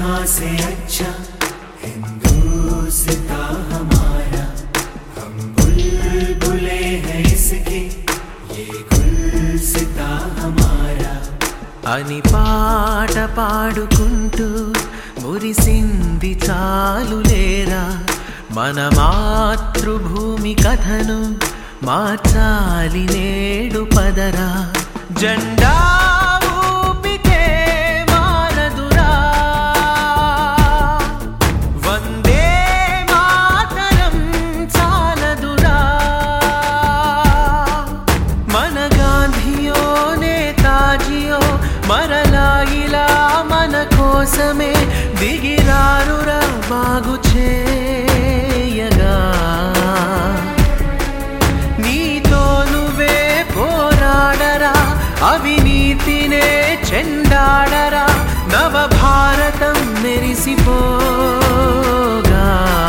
जहां से अच्छा हिंदुस्ता हमारा हम बुलबुले हैं इसके ये गुलसिता हमारा అని పాట పాడుకుంటూ మురిసింది చాలులేరా మన మాతృభూమి కథను మార్చాలి నేడు పదరా జెండా ఊపితే మారదురా వందే మాతరం చాలదురా మన గాంధీయో నేతాజీయో మరలా ఇలా మన కోసమే దిగిరారురా బాగు చేయగా నీతో నువ్వే పోరాడరా అవినీతినే చెండాడరా నవ భారతం మెరిసిపోగా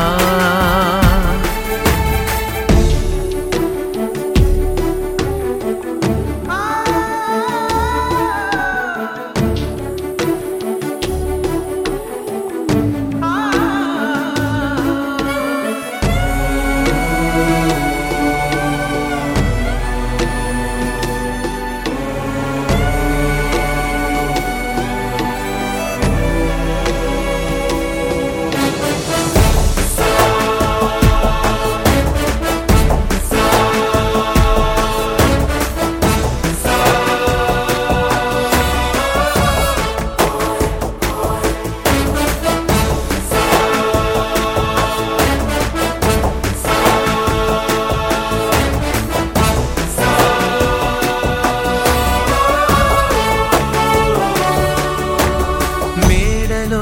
మేడలో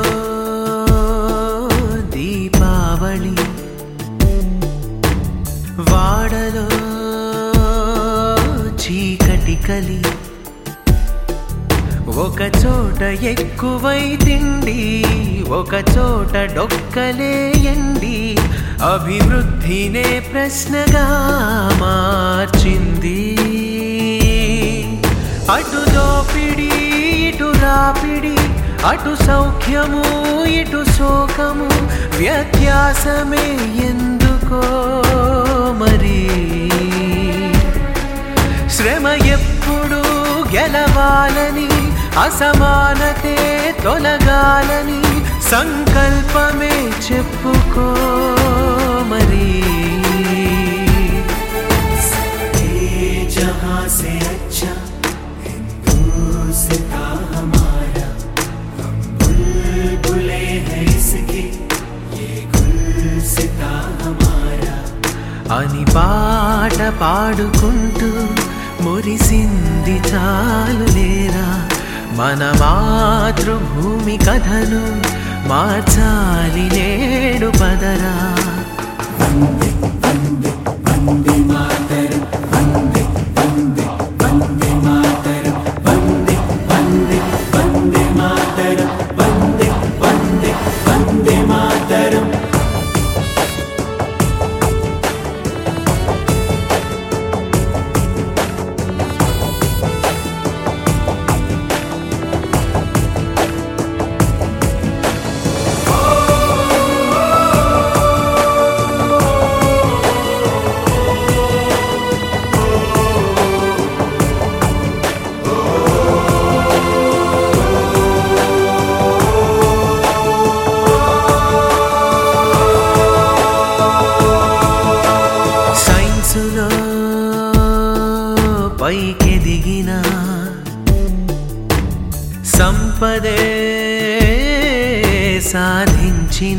దీపావళి వాడలో చీకటి కలి ఒక చోట ఎక్కువై తిండి ఒక చోట డొక్కలేయండి అభివృద్ధినే ప్రశ్నగా మార్చింది అటు దోపిడి ఇటు రాపిడి అటు సౌఖ్యము ఇటు శోకము వ్యత్యాసమే ఎందుకో మరి శ్రమ ఎప్పుడు గెలవాలని అసమానతే తొలగాలని సంకల్పమే చెప్పుకో మరి ये जहां से अच्छा हिंदुस्ता हमारा हम बुलबुले हैं इसके ये गुलसिता हमारा అని పాట పాడుకుంటూ మురిసింది చాలు లేరా మన మాతృభూమి కథను మార్చాలి నేడు పదరా సైన్సులో పైకెదిగిన సంపదే సాధించిన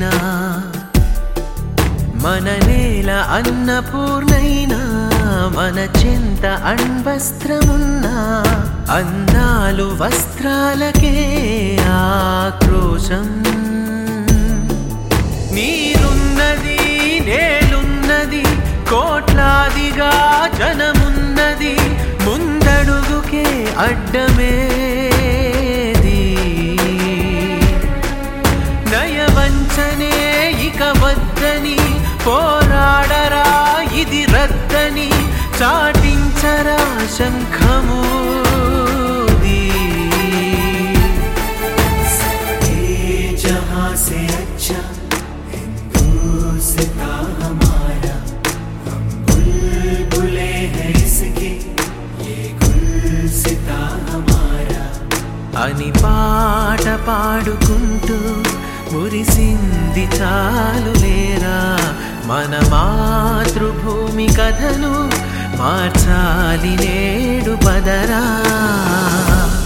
మన నేల అన్నపూర్ణైనా మన చింత అణ్వస్త్రమున్నా అన్నాలు వస్త్రాలకే ఆక్రోశం నీరున్నది నేలున్నది కోట్లాదిగా జనమున్నది ముందడుగుకే అడ్డమేది నయవంచనే ఇక వద్దని పోరాడరా ఇది రద్దని చాటించరా శంఖము ये जहां ऊंचा हिंदुस्ता हमारा हम बुलबुले हैं इसके ये गुलसिता हमारा అని పాట పాడుకుంటూ మురిసింది చాలు లేరా మన మాతృభూమి కథను మార్చాలి నేడు పదరా